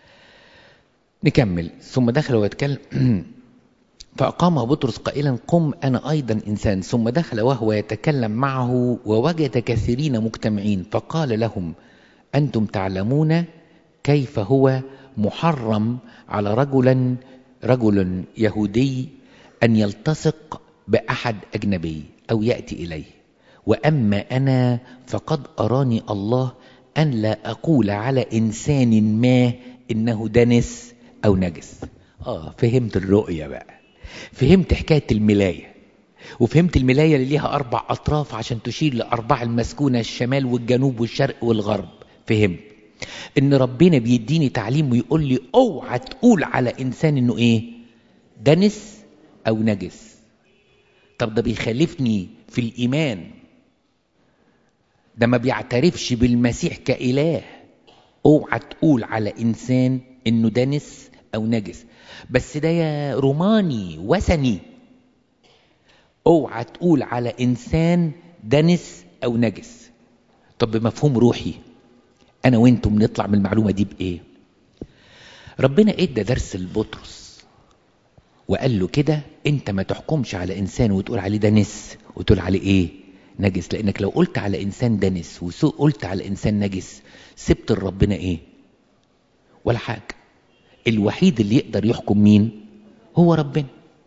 [SPEAKER 1] نكمل ثم دخل ويتكلم فأقامه بطرس قائلا قم أنا أيضا إنسان ثم دخل وهو يتكلم معه ووجد كثيرين مجتمعين فقال لهم أنتم تعلمون كيف هو محرم على رجلا رجل يهودي أن يلتصق بأحد أجنبي أو يأتي إليه وأما أنا فقد أراني الله أن لا أقول على إنسان ما إنه دنس أو نجس آه فهمت الرؤية بقى فهمت حكاية الملاية وفهمت الملاية اللي ليها أربع أطراف عشان تشير لأربع المسكونة الشمال والجنوب والشرق والغرب فهمت ان ربنا بيديني تعليم ويقول لي اوعى تقول على انسان انه ايه دنس او نجس طب ده بيخالفني في الايمان ده ما بيعترفش بالمسيح كاله اوعى تقول على انسان انه دنس او نجس بس ده يا روماني وثني اوعى تقول على انسان دنس او نجس طب بمفهوم روحي انا وانتم نطلع من المعلومه دي بايه ربنا ادى درس لبطرس وقال له كده انت ما تحكمش على انسان وتقول عليه دنس وتقول عليه ايه نجس لانك لو قلت على انسان دنس وقلت على انسان نجس سبت لربنا ايه ولا حاجه الوحيد اللي يقدر يحكم مين هو ربنا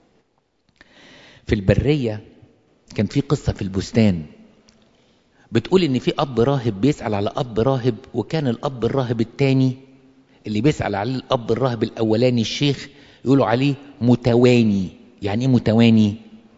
[SPEAKER 1] في البريه كان في قصه في البستان بتقول ان في اب راهب بيسال على اب راهب وكان الاب الراهب التاني اللي بيسال على الاب الراهب الاولاني الشيخ يقولوا عليه متواني يعني ايه متواني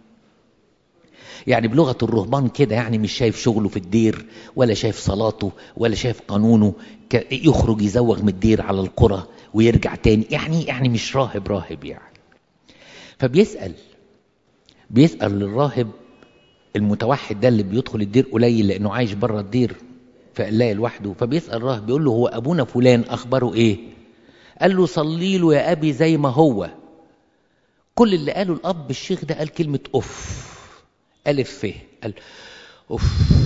[SPEAKER 1] يعني بلغه الرهبان كده يعني مش شايف شغله في الدير ولا شايف صلاته ولا شايف قانونه يخرج يزوغ من الدير على القرى ويرجع تاني يعني يعني مش راهب راهب يعني فبيسال بيسال للراهب المتوحد ده اللي بيدخل الدير قليل لانه عايش بره الدير فقلاقي لوحده فبيسال الراهب بيقول له هو ابونا فلان اخباره ايه قال له صلي له يا ابي زي ما هو كل اللي قاله الاب الشيخ ده قال كلمه اف الف ف قال اف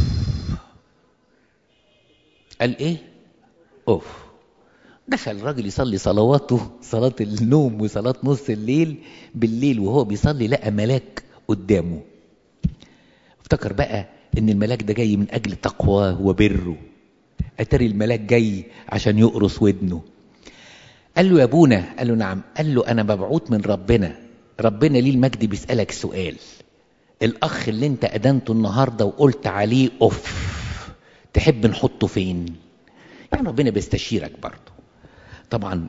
[SPEAKER 1] قال ايه اف دخل الراجل يصلي صلواته صلاة النوم وصلاة نص الليل بالليل وهو بيصلي لقى ملاك قدامه افتكر بقى ان الملاك ده جاي من اجل تقواه وبره اتاري الملاك جاي عشان يقرص ودنه قال له يا ابونا قال له نعم قال له انا مبعوث من ربنا ربنا ليه المجد بيسالك سؤال الاخ اللي انت ادنته النهارده وقلت عليه اوف تحب نحطه فين يعني ربنا بيستشيرك برضه طبعا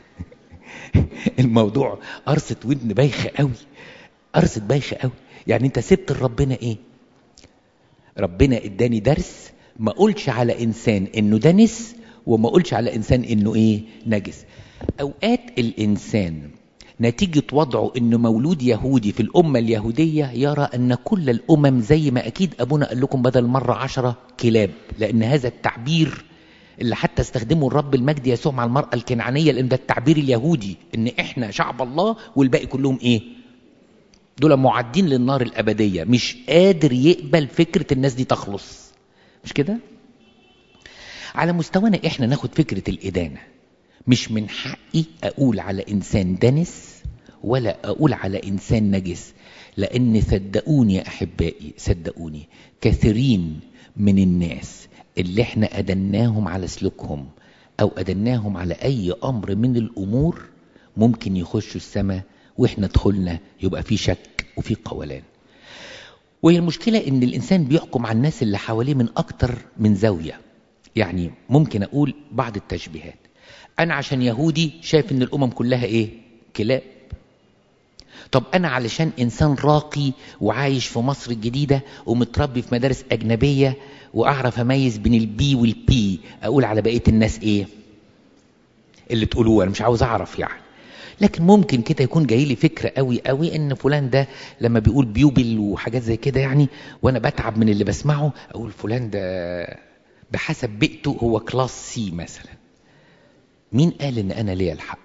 [SPEAKER 1] الموضوع قرصة ودن بايخة قوي قرصة بايخة قوي يعني انت سبت لربنا ايه ربنا اداني درس ما اقولش على انسان انه دنس وما اقولش على انسان انه ايه نجس اوقات الانسان نتيجة وضعه انه مولود يهودي في الامة اليهودية يرى ان كل الامم زي ما اكيد ابونا قال لكم بدل مرة عشرة كلاب لان هذا التعبير اللي حتى استخدمه الرب المجد يسوع مع المرأة الكنعانية لان ده التعبير اليهودي ان احنا شعب الله والباقي كلهم ايه دول معدين للنار الابدية مش قادر يقبل فكرة الناس دي تخلص مش كده على مستوانا احنا ناخد فكرة الادانة مش من حقي اقول على انسان دنس ولا اقول على انسان نجس لان صدقوني يا احبائي صدقوني كثيرين من الناس اللي احنا ادناهم على سلوكهم او ادناهم على اي امر من الامور ممكن يخشوا السماء واحنا دخلنا يبقى في شك وفي قولان وهي المشكلة ان الانسان بيحكم على الناس اللي حواليه من اكتر من زاوية يعني ممكن اقول بعض التشبيهات انا عشان يهودي شايف ان الامم كلها ايه كلاب طب انا علشان انسان راقي وعايش في مصر الجديدة ومتربي في مدارس اجنبية واعرف اميز بين البي والبي اقول على بقية الناس ايه اللي تقولوه انا مش عاوز اعرف يعني لكن ممكن كده يكون جاي لي فكره قوي قوي ان فلان ده لما بيقول بيوبل وحاجات زي كده يعني وانا بتعب من اللي بسمعه اقول فلان ده بحسب بيئته هو كلاس سي مثلا مين قال ان انا ليا الحق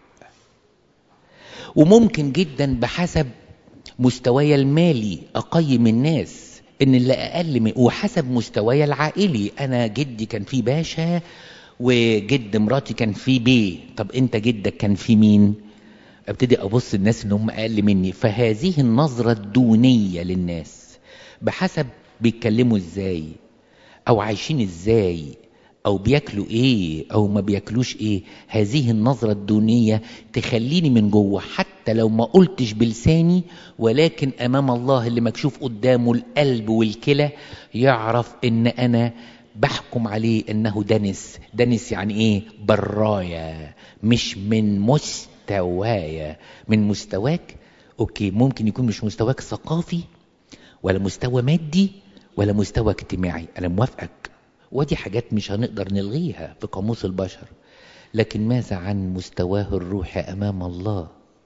[SPEAKER 1] وممكن جدا بحسب مستواي المالي اقيم الناس ان اللي اقل من وحسب مستواي العائلي انا جدي كان فيه باشا وجد مراتي كان فيه بيه طب انت جدك كان فيه مين ابتدي ابص الناس ان هم اقل مني فهذه النظرة الدونية للناس بحسب بيتكلموا ازاي او عايشين ازاي او بياكلوا ايه او ما بياكلوش ايه هذه النظرة الدونية تخليني من جوه حتى لو ما قلتش بلساني ولكن امام الله اللي مكشوف قدامه القلب والكلى يعرف ان انا بحكم عليه انه دنس دنس يعني ايه برايا مش من مستوايا من مستواك اوكي ممكن يكون مش مستواك ثقافي ولا مستوى مادي ولا مستوى اجتماعي انا موافقك ودي حاجات مش هنقدر نلغيها في قاموس البشر لكن ماذا عن مستواه الروحي أمام الله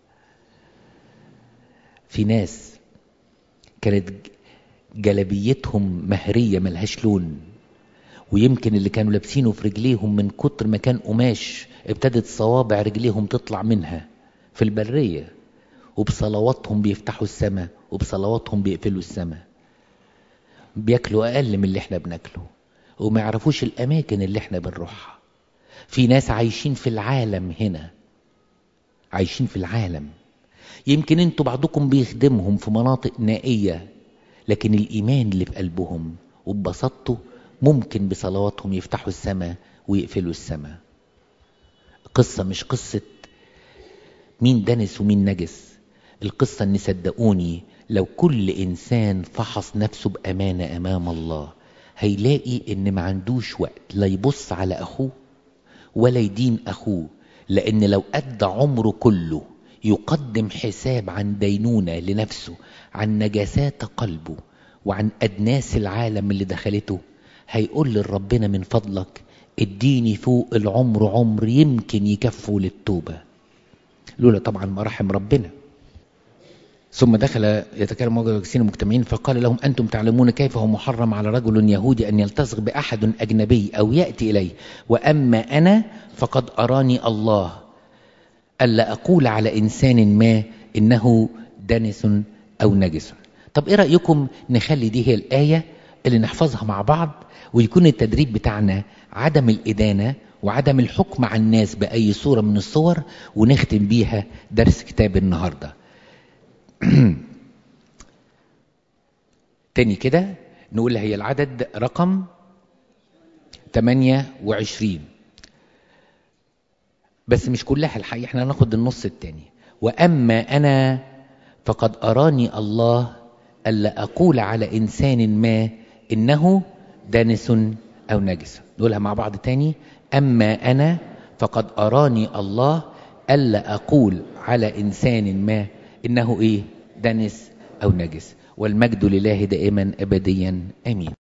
[SPEAKER 1] في ناس كانت جلبيتهم مهرية ملهاش لون ويمكن اللي كانوا لابسينه في رجليهم من كتر ما كان قماش ابتدت صوابع رجليهم تطلع منها في البرية وبصلواتهم بيفتحوا السماء وبصلواتهم بيقفلوا السماء بياكلوا أقل من اللي احنا بناكله وما يعرفوش الأماكن اللي احنا بنروحها في ناس عايشين في العالم هنا عايشين في العالم يمكن انتوا بعضكم بيخدمهم في مناطق نائية لكن الإيمان اللي في قلبهم وببساطته ممكن بصلواتهم يفتحوا السماء ويقفلوا السماء قصة مش قصة مين دنس ومين نجس القصة ان صدقوني لو كل انسان فحص نفسه بامانة امام الله هيلاقي ان ما عندوش وقت لا يبص على اخوه ولا يدين اخوه لان لو ادى عمره كله يقدم حساب عن دينونة لنفسه عن نجاسات قلبه وعن أدناس العالم اللي دخلته هيقول لربنا من فضلك اديني فوق العمر عمر يمكن يكفوا للتوبة لولا طبعا مراحم ربنا ثم دخل يتكلم موجود الجسين المجتمعين فقال لهم أنتم تعلمون كيف هو محرم على رجل يهودي أن يلتصق بأحد أجنبي أو يأتي إليه وأما أنا فقد أراني الله ألا أقول على إنسان ما إنه دنس أو نجس طب إيه رأيكم نخلي دي هي الآية اللي نحفظها مع بعض ويكون التدريب بتاعنا عدم الإدانة وعدم الحكم على الناس بأي صورة من الصور ونختم بيها درس كتاب النهاردة تاني كده نقول هي العدد رقم 28 بس مش كلها الحقيقة احنا هناخد النص التاني وأما أنا فقد أراني الله ألا أقول على إنسان ما إنه دانس أو نجس نقولها مع بعض تاني أما أنا فقد أراني الله ألا أقول على إنسان ما إنه إيه دنس أو نجس والمجد لله دائما أبديا آمين